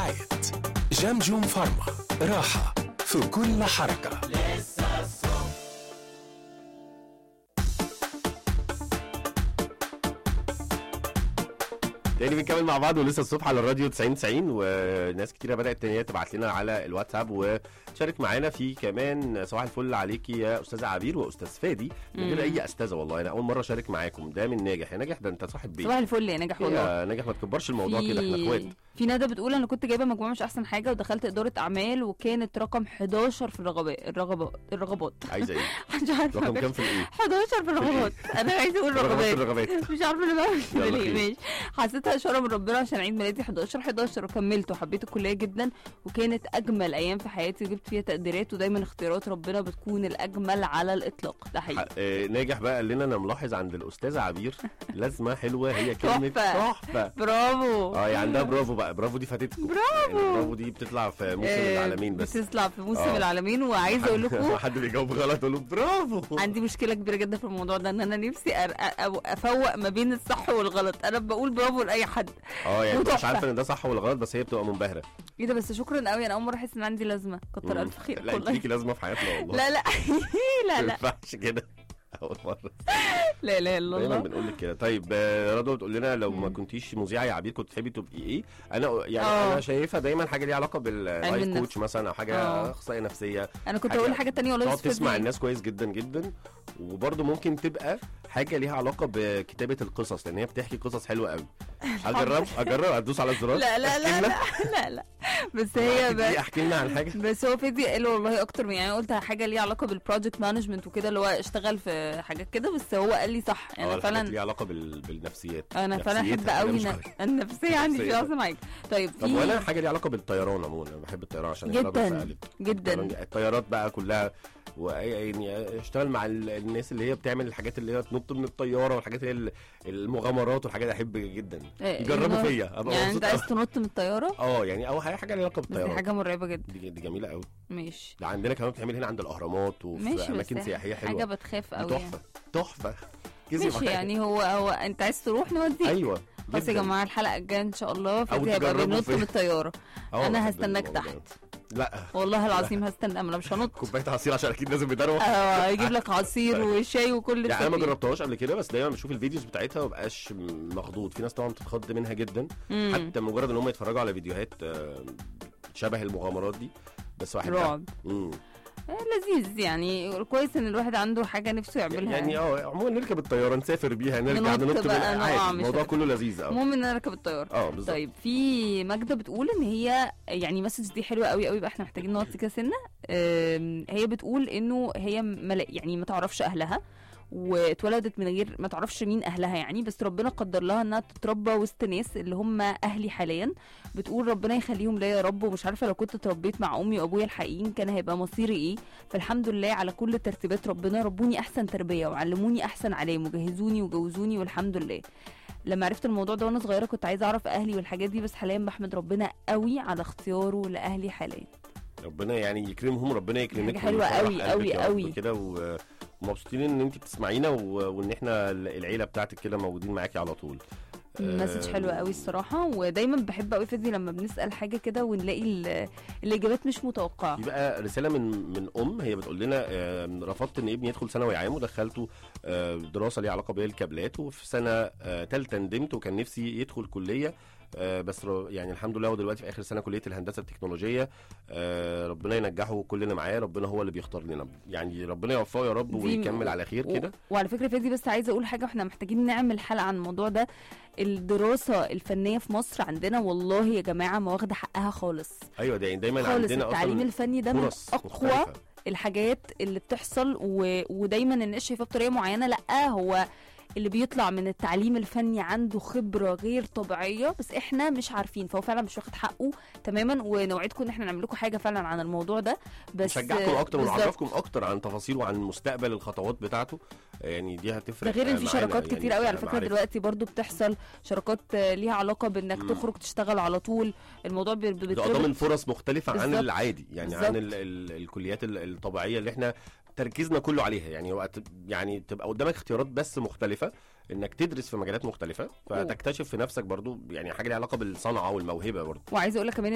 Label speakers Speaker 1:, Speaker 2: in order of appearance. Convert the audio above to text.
Speaker 1: برعاية جمجم فارما راحة في كل حركة
Speaker 2: تاني بنكمل مع بعض ولسه الصبح على الراديو 90 90 وناس كتيره بدات ان هي تبعت لنا على الواتساب وتشارك معانا في كمان صباح الفل عليكي يا استاذه عبير واستاذ فادي من غير اي استاذه والله انا اول مره اشارك معاكم ده من ناجح يا ناجح ده انت صاحب بيت
Speaker 3: صباح الفل يا نجح والله
Speaker 2: يا ناجح ما تكبرش الموضوع كده احنا اخوات
Speaker 3: في ندى بتقول انا كنت جايبه مجموعه مش احسن حاجه ودخلت اداره اعمال وكانت رقم 11 في الرغبات الرغبات الرغبات
Speaker 2: عايزه ايه
Speaker 3: مش عارفه
Speaker 2: رقم كام في الايه
Speaker 3: 11 في الرغبات انا عايزه اقول
Speaker 2: رغبات في
Speaker 3: رغبات
Speaker 2: الرغبات
Speaker 3: مش عارفه انا بعمل كده
Speaker 2: يلا
Speaker 3: ليه
Speaker 2: خير.
Speaker 3: ماشي حسيتها اشاره من ربنا عشان عيد ميلادي 11 11 وكملت وحبيت الكليه جدا وكانت اجمل ايام في حياتي وجبت فيها تقديرات ودايما اختيارات ربنا بتكون الاجمل على الاطلاق ده حقيقي
Speaker 2: آه، ناجح بقى قال لنا انا ملاحظ عند الاستاذه عبير لازمه حلوه هي كلمه
Speaker 3: تحفة.
Speaker 2: تحفه
Speaker 3: برافو
Speaker 2: اه يعني عندها برافو بقى برافو دي فاتتكم
Speaker 3: برافو.
Speaker 2: يعني برافو دي بتطلع في موسم
Speaker 3: آه،
Speaker 2: العالمين بس
Speaker 3: بتطلع في موسم
Speaker 2: آه.
Speaker 3: العالمين وعايزه اقول لكم
Speaker 2: حد بيجاوب غلط اقول له برافو
Speaker 3: عندي مشكله كبيره جدا في الموضوع ده ان انا نفسي أر... أ- افوق ما بين الصح والغلط انا بقول برافو لاي حد
Speaker 2: اه يعني انت مش
Speaker 3: وتحفة.
Speaker 2: عارفه ان ده صح ولا غلط بس هي بتبقى منبهره
Speaker 3: ايه ده بس شكرا قوي انا اول مره احس ان عندي لازمه كتر
Speaker 2: مم.
Speaker 3: الف خير
Speaker 2: لا انت
Speaker 3: والله
Speaker 2: ليكي لازمه في حياتنا والله
Speaker 3: لا لا لا
Speaker 2: ما
Speaker 3: لا
Speaker 2: ينفعش كده اول مره
Speaker 3: لا لا الا
Speaker 2: دايما
Speaker 3: الله
Speaker 2: بنقول لك كده طيب آه، رضوى بتقول لنا لو ما كنتيش مذيعه يا عبير كنت تحبي تبقي ايه انا يعني
Speaker 3: آه.
Speaker 2: انا شايفها دايما حاجه ليها علاقه
Speaker 3: علم
Speaker 2: باللايف
Speaker 3: النفس.
Speaker 2: كوتش مثلا او حاجه
Speaker 3: آه.
Speaker 2: اخصائيه نفسيه
Speaker 3: انا كنت
Speaker 2: حاجة
Speaker 3: اقول حاجه تانية والله
Speaker 2: تقعد
Speaker 3: بس فادي-
Speaker 2: تسمع الناس كويس جدا جدا وبرضه ممكن تبقى حاجه ليها علاقه بكتابه القصص لان هي بتحكي قصص حلوه قوي اجرب اجرب ادوس على الزرار
Speaker 3: لا لا لا لا لا لا بس هي بس
Speaker 2: احكي لنا عن حاجه
Speaker 3: بس هو فادي قال والله اكتر من يعني قلت حاجه ليها علاقه بالبروجكت مانجمنت وكده اللي هو اشتغل في حاجات كده بس هو قال لي صح
Speaker 2: اه
Speaker 3: انا
Speaker 2: الحاجات
Speaker 3: فعلا
Speaker 2: ليها علاقه بال... بالنفسيات
Speaker 3: انا فعلا احب
Speaker 2: نفسيتها
Speaker 3: قوي
Speaker 2: كده مش
Speaker 3: ن-
Speaker 2: حاجة.
Speaker 3: النفسيه عندي
Speaker 2: نفسية.
Speaker 3: في اصلا معاك طيب
Speaker 2: طب
Speaker 3: في
Speaker 2: وانا حاجه ليها علاقه بالطيران عموما انا بحب الطيران عشان هي رضوى
Speaker 3: جدا
Speaker 2: سألت.
Speaker 3: جدا
Speaker 2: الطيران- الطيارات بقى كلها ويعني اشتغل مع ال- الناس اللي هي بتعمل الحاجات اللي هي تنط من الطياره والحاجات اللي هي ال- المغامرات والحاجات دي احب جدا
Speaker 3: إيه،
Speaker 2: يجربوا
Speaker 3: إنه-
Speaker 2: فيا ابقى
Speaker 3: يعني
Speaker 2: مبسوط
Speaker 3: انت عايز
Speaker 2: أوي.
Speaker 3: تنط من الطياره
Speaker 2: اه يعني او حاجه حاجه ليها علاقه
Speaker 3: بس دي
Speaker 2: بالطيران
Speaker 3: حاجه مرعبه جدا
Speaker 2: دي, دي جميله قوي
Speaker 3: ماشي
Speaker 2: ده عندنا كمان بتعمل هنا عند الاهرامات وفي
Speaker 3: ماشي بس
Speaker 2: اماكن سياحيه
Speaker 3: حاجه
Speaker 2: حلوه
Speaker 3: بتخاف
Speaker 2: دي
Speaker 3: قوي يعني.
Speaker 2: تحفه تحفه كذب
Speaker 3: ماشي
Speaker 2: معايا.
Speaker 3: يعني هو هو انت عايز تروح نوديك
Speaker 2: ايوه
Speaker 3: بس يا
Speaker 2: جداً.
Speaker 3: جماعه الحلقه الجايه ان شاء الله فادي هيبقى
Speaker 2: تجربوا
Speaker 3: بينط
Speaker 2: فين.
Speaker 3: من الطياره
Speaker 2: اه
Speaker 3: انا
Speaker 2: بحب
Speaker 3: هستناك
Speaker 2: الموضوع ده.
Speaker 3: تحت
Speaker 2: لا
Speaker 3: والله العظيم هستنى انا مش هنط
Speaker 2: كوبايه عصير عشان اكيد لازم بتروح
Speaker 3: اه هيجيب لك عصير وشاي وكل
Speaker 2: يعني انا ما
Speaker 3: التدبير.
Speaker 2: جربتهاش قبل كده بس دايما بشوف الفيديوز بتاعتها ومبقاش مخضوض في ناس طبعا بتتخض منها جدا
Speaker 3: مم.
Speaker 2: حتى مجرد ان هم يتفرجوا على فيديوهات آه، شبه المغامرات دي بس واحد
Speaker 3: رعب
Speaker 2: امم
Speaker 3: آه، لذيذ يعني كويس ان الواحد عنده حاجه نفسه يعملها
Speaker 2: يعني اه عموما نركب الطياره نسافر بيها نرجع
Speaker 3: ننط
Speaker 2: ننط
Speaker 3: بقى،
Speaker 2: بيها
Speaker 3: نقع،
Speaker 2: عادي
Speaker 3: مش
Speaker 2: الموضوع
Speaker 3: عارف.
Speaker 2: كله لذيذ اه
Speaker 3: المهم ان انا اركب الطياره
Speaker 2: اه بالظبط
Speaker 3: طيب في ماجده بتقول ان هي يعني مسج دي حلوه قوي قوي بقى احنا محتاجين نوطي كده سنه آم، هي بتقول انه هي ملا يعني ما تعرفش اهلها واتولدت من غير ما تعرفش مين اهلها يعني بس ربنا قدر لها انها تتربى وسط ناس اللي هم اهلي حاليا بتقول ربنا يخليهم ليا يا رب ومش عارفه لو كنت اتربيت مع امي وابويا الحقيقيين كان هيبقى مصيري ايه فالحمد لله على كل ترتيبات ربنا ربوني احسن تربيه وعلموني احسن علام وجهزوني وجوزوني والحمد لله لما عرفت الموضوع ده وانا صغيره كنت عايزه اعرف اهلي والحاجات دي بس حاليا بحمد ربنا قوي على اختياره لاهلي حاليا
Speaker 2: ربنا يعني يكرمهم ربنا يكرمك
Speaker 3: حاجة حلوة
Speaker 2: ويفرح
Speaker 3: قوي
Speaker 2: قلبك
Speaker 3: قوي
Speaker 2: يا رب
Speaker 3: قوي.
Speaker 2: كده و- ومبسوطين ان انت بتسمعينا و- وان احنا العيله بتاعتك كده موجودين معاكي على طول
Speaker 3: مسج حلوه قوي الصراحه ودايما بحب قوي فادي لما بنسال حاجه كده ونلاقي ال- الاجابات مش متوقعه
Speaker 2: في بقى رساله من من ام هي بتقول لنا آه، رفضت ان ابني يدخل ثانوي عام ودخلته آه، دراسه ليها علاقه بالكابلات وفي سنه ثالثه ندمت وكان نفسي يدخل كليه آه، بس ر- يعني الحمد لله هو دلوقتي في اخر سنه كليه الهندسه التكنولوجيه آه، ربنا ينجحه وكلنا معاه ربنا هو اللي بيختار لنا يعني ربنا يوفقه يا رب
Speaker 3: دي-
Speaker 2: ويكمل على خير
Speaker 3: و-
Speaker 2: كده
Speaker 3: وعلى فكره فادي بس عايزه اقول حاجه احنا محتاجين نعمل حلقه عن الموضوع ده الدراسه الفنيه في مصر عندنا والله يا جماعه ما واخده حقها خالص
Speaker 2: ايوه ده يعني دايما
Speaker 3: خالص
Speaker 2: عندنا
Speaker 3: التعليم
Speaker 2: اصلا
Speaker 3: الفني ده من
Speaker 2: فرص
Speaker 3: اقوى
Speaker 2: مختلفة.
Speaker 3: الحاجات اللي بتحصل و... ودايما الناس شايفاه بطريقه معينه لا هو اللي بيطلع من التعليم الفني عنده خبره غير طبيعيه بس احنا مش عارفين فهو فعلا مش واخد حقه تماما ونوعدكم ان احنا نعمل لكم حاجه فعلا عن الموضوع ده بس
Speaker 2: نشجعكم اكتر
Speaker 3: بالظبط.
Speaker 2: ونعرفكم اكتر عن تفاصيل وعن مستقبل الخطوات بتاعته يعني دي
Speaker 3: ده
Speaker 2: هتفرق
Speaker 3: غير ان في
Speaker 2: معانا
Speaker 3: شراكات
Speaker 2: يعني
Speaker 3: كتير قوي على فكره
Speaker 2: معرفة.
Speaker 3: دلوقتي برضو بتحصل شراكات آه، ليها علاقه بانك
Speaker 2: مم.
Speaker 3: تخرج تشتغل على طول الموضوع بي-
Speaker 2: ده
Speaker 3: بيتربط
Speaker 2: ضامن فرص مختلفة عن
Speaker 3: بالظبط.
Speaker 2: العادي يعني
Speaker 3: بالظبط.
Speaker 2: عن ال ال الكليات ال- الطبيعية اللي احنا تركيزنا كله عليها يعني وقت يعني تبقى قدامك اختيارات بس مختلفة انك تدرس في مجالات مختلفة فتكتشف في نفسك برضو يعني حاجة ليها علاقة بالصنعة والموهبة برضو
Speaker 3: وعايزه اقول لك كمان